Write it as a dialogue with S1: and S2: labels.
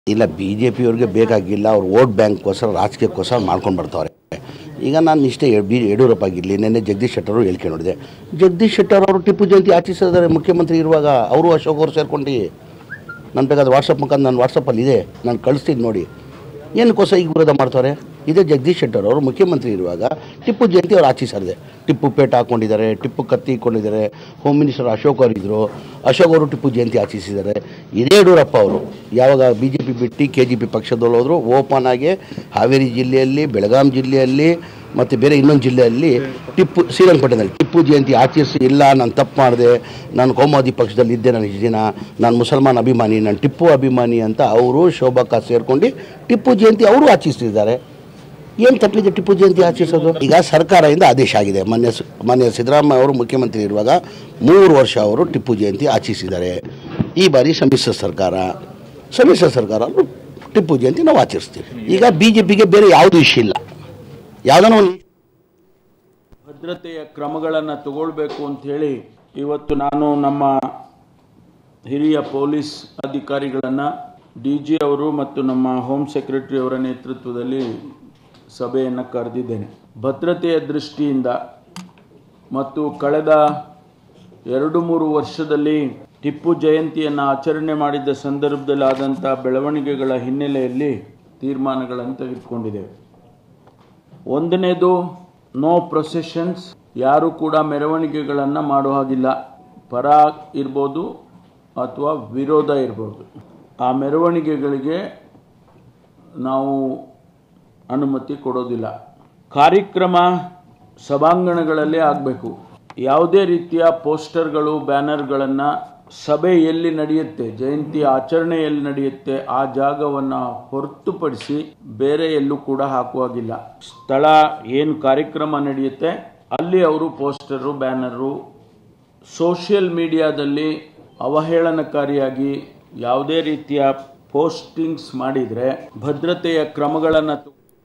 S1: ಇಲ್ಲ B J ಪಿಯವ್ರಿಗೆ ಬೇಕಾಗಿಲ್ಲ ಅವ್ರು ವೋಟ್ ಬ್ಯಾಂಕ್ಗೋಸ್ಕರ ರಾಜಕೀಯಕ್ಕೋಸ್ಕರ ಮಾಡ್ಕೊಂಡು ಬರ್ತಾವ್ರೆ ಈಗ ನಾನು ಇಷ್ಟೇ ಬಿ ಯಡಿಯೂರಪ್ಪ ಆಗಿರಲಿ ನಿನ್ನೆ ಜಗದೀಶ್ ಶೆಟ್ಟರ್ ಅವರು ಹೇಳಿಕೆ ನೋಡಿದೆ ಜಗದೀಶ್ ಶೆಟ್ಟರ್ ಅವರು ಟಿಪ್ಪು ಜಯಂತಿ ಆಚರಿಸಿದ್ದಾರೆ ಮುಖ್ಯಮಂತ್ರಿ ಇರುವಾಗ ಅವರು ಅಶೋಕ್ ಅವರು ಸೇರ್ಕೊಂಡು ನಾನು ಬೇಕಾದ್ರೆ ವಾಟ್ಸಪ್ ಮುಖಾಂತರ ನನ್ನ ವಾಟ್ಸಪ್ಪಲ್ಲಿ ಇದೆ ನಾನು ಕಳಿಸ್ತೀನಿ ನೋಡಿ ಏನಕ್ಕೋಸ್ಕರ ಈಗ ವಿರೋಧ ಮಾಡ್ತಾರೆ ಇದೇ ಜಗದೀಶ್ ಶೆಟ್ಟರ್ ಅವರು ಮುಖ್ಯಮಂತ್ರಿ ಇರುವಾಗ ಟಿಪ್ಪು ಜಯಂತಿ ಅವ್ರು ಆಚರಿಸಿದೆ ಟಿಪ್ಪು ಪೇಟ ಹಾಕ್ಕೊಂಡಿದ್ದಾರೆ ಟಿಪ್ಪು ಕತ್ತಿ ಇಟ್ಕೊಂಡಿದ್ದಾರೆ ಹೋಮ್ ಮಿನಿಸ್ಟರ್ ಅಶೋಕ್ ಅವರು ಇದ್ದರು ಅಶೋಕ್ ಅವರು ಟಿಪ್ಪು ಜಯಂತಿ ಆಚರಿಸಿದ್ದಾರೆ ಇದೇ ಯಡಿಯೂರಪ್ಪ ಅವರು ಯಾವಾಗ ಬಿ ಜೆ ಪಿ ಬಿಟ್ಟು ಕೆ ಜಿ ಪಿ ಪಕ್ಷದವ್ರು ಹೋದರು ಓಪನ್ ಆಗಿ ಹಾವೇರಿ ಜಿಲ್ಲೆಯಲ್ಲಿ ಬೆಳಗಾಂ ಜಿಲ್ಲೆಯಲ್ಲಿ ಮತ್ತು ಬೇರೆ ಇನ್ನೊಂದು ಜಿಲ್ಲೆಯಲ್ಲಿ ಟಿಪ್ಪು ಶ್ರೀರಂಗಪಟ್ಟಣದಲ್ಲಿ ಟಿಪ್ಪು ಜಯಂತಿ ಆಚರಿಸಿ ಇಲ್ಲ ನಾನು ತಪ್ಪು ಮಾಡಿದೆ ನಾನು ಕೋಮಾದಿ ಪಕ್ಷದಲ್ಲಿ ಇದ್ದೆ ನಾನು ಇಷ್ಟು ದಿನ ನಾನು ಮುಸಲ್ಮಾನ್ ಅಭಿಮಾನಿ ನಾನು ಟಿಪ್ಪು ಅಭಿಮಾನಿ ಅಂತ ಅವರು ಶೋಭಕ್ಕ ಸೇರ್ಕೊಂಡು ಟಿಪ್ಪು ಜಯಂತಿ ಅವರು ಆಚರಿಸ್ತಿದ್ದಾರೆ ಏನು ತಪ್ಪಿದೆ ಟಿಪ್ಪು ಜಯಂತಿ ಆಚರಿಸೋದು ಈಗ ಸರ್ಕಾರದಿಂದ ಆದೇಶ ಆಗಿದೆ ಮೊನ್ನೆ ಸ- ಮೊನ್ನೆ ಸಿದ್ದರಾಮಯ್ಯ ಅವರು ಮುಖ್ಯಮಂತ್ರಿ ಇರುವಾಗ ಮೂರು ವರ್ಷ ಅವರು ಟಿಪ್ಪು ಜಯಂತಿ ಆಚರಿಸಿದ್ದಾರೆ ಈ ಬಾರಿ ಸಮ್ಮಿಶ್ರ ಸರ್ಕಾರ ಸಮ್ಮಿಶ್ರ ಸರ್ಕಾರ ಅವರು ಟಿಪ್ಪು ಜಯಂತಿ ನಾವು ಆಚರಿಸ್ತೀವಿ ಈಗ ಬಿ ಜೆ ಪಿಗೆ ಬೇರೆ ಯಾವುದೂ ಇಶ್ಯೂ ಇಲ್ಲ ಯಾವುದೋ ಒಂದು
S2: ಭದ್ರತೆಯ ಕ್ರಮಗಳನ್ನು ತಗೊಳ್ಬೇಕು ಅಂತ ಹೇಳಿ ಇವತ್ತು ನಾನು ನಮ್ಮ ಹಿರಿಯ ಪೊಲೀಸ್ ಅಧಿಕಾರಿಗಳನ್ನು ಡಿ ಜಿ ಅವರು ಮತ್ತು ನಮ್ಮ ಹೋಮ್ ಸೆಕ್ರೆಟರಿ ಅವರ ನೇತೃತ್ವದಲ್ಲಿ ಸಭೆಯನ್ನು ಕರೆದಿದ್ದೇನೆ ಭದ್ರತೆಯ ದೃಷ್ಟಿಯಿಂದ ಮತ್ತು ಕಳೆದ ಎರಡು ಮೂರು ವರ್ಷದಲ್ಲಿ ಟಿಪ್ಪು ಜಯಂತಿಯನ್ನು ಆಚರಣೆ ಮಾಡಿದ್ದ ಸಂದರ್ಭದಲ್ಲಿ ಆದಂಥ ಬೆಳವಣಿಗೆಗಳ ಹಿನ್ನೆಲೆಯಲ್ಲಿ ತೀರ್ಮಾನಗಳನ್ನು ತೆಗೆದುಕೊಂಡಿದ್ದೇವೆ ಒಂದನೇದು ನೋ ಪ್ರೊಸೆಷನ್ಸ್ ಯಾರು ಕೂಡ ಮೆರವಣಿಗೆಗಳನ್ನು ಮಾಡೋ ಹಾಗಿಲ್ಲ ಪರ ಇರ್ಬೋದು ಅಥವಾ ವಿರೋಧ ಇರ್ಬೋದು ಆ ಮೆರವಣಿಗೆಗಳಿಗೆ ನಾವು ಅನುಮತಿ ಕೊಡೋದಿಲ್ಲ ಕಾರ್ಯಕ್ರಮ ಸಭಾಂಗಣಗಳಲ್ಲೇ ಆಗಬೇಕು ಯಾವುದೇ ರೀತಿಯ ಪೋಸ್ಟರ್ಗಳು ಬ್ಯಾನರ್ಗಳನ್ನು ಸಭೆ ಎಲ್ಲಿ ನಡೆಯುತ್ತೆ ಜಯಂತಿ ಆಚರಣೆ ಎಲ್ಲಿ ನಡೆಯುತ್ತೆ ಆ ಜಾಗವನ್ನು ಹೊರತುಪಡಿಸಿ ಬೇರೆ ಎಲ್ಲೂ ಕೂಡ ಹಾಕುವಾಗಿಲ್ಲ ಸ್ಥಳ ಏನು ಕಾರ್ಯಕ್ರಮ ನಡೆಯುತ್ತೆ ಅಲ್ಲಿ ಅವರು ಪೋಸ್ಟರು ಬ್ಯಾನರು ಸೋಷಿಯಲ್ ಮೀಡಿಯಾದಲ್ಲಿ ಅವಹೇಳನಕಾರಿಯಾಗಿ ಯಾವುದೇ ರೀತಿಯ ಪೋಸ್ಟಿಂಗ್ಸ್ ಮಾಡಿದರೆ ಭದ್ರತೆಯ ಕ್ರಮಗಳನ್ನು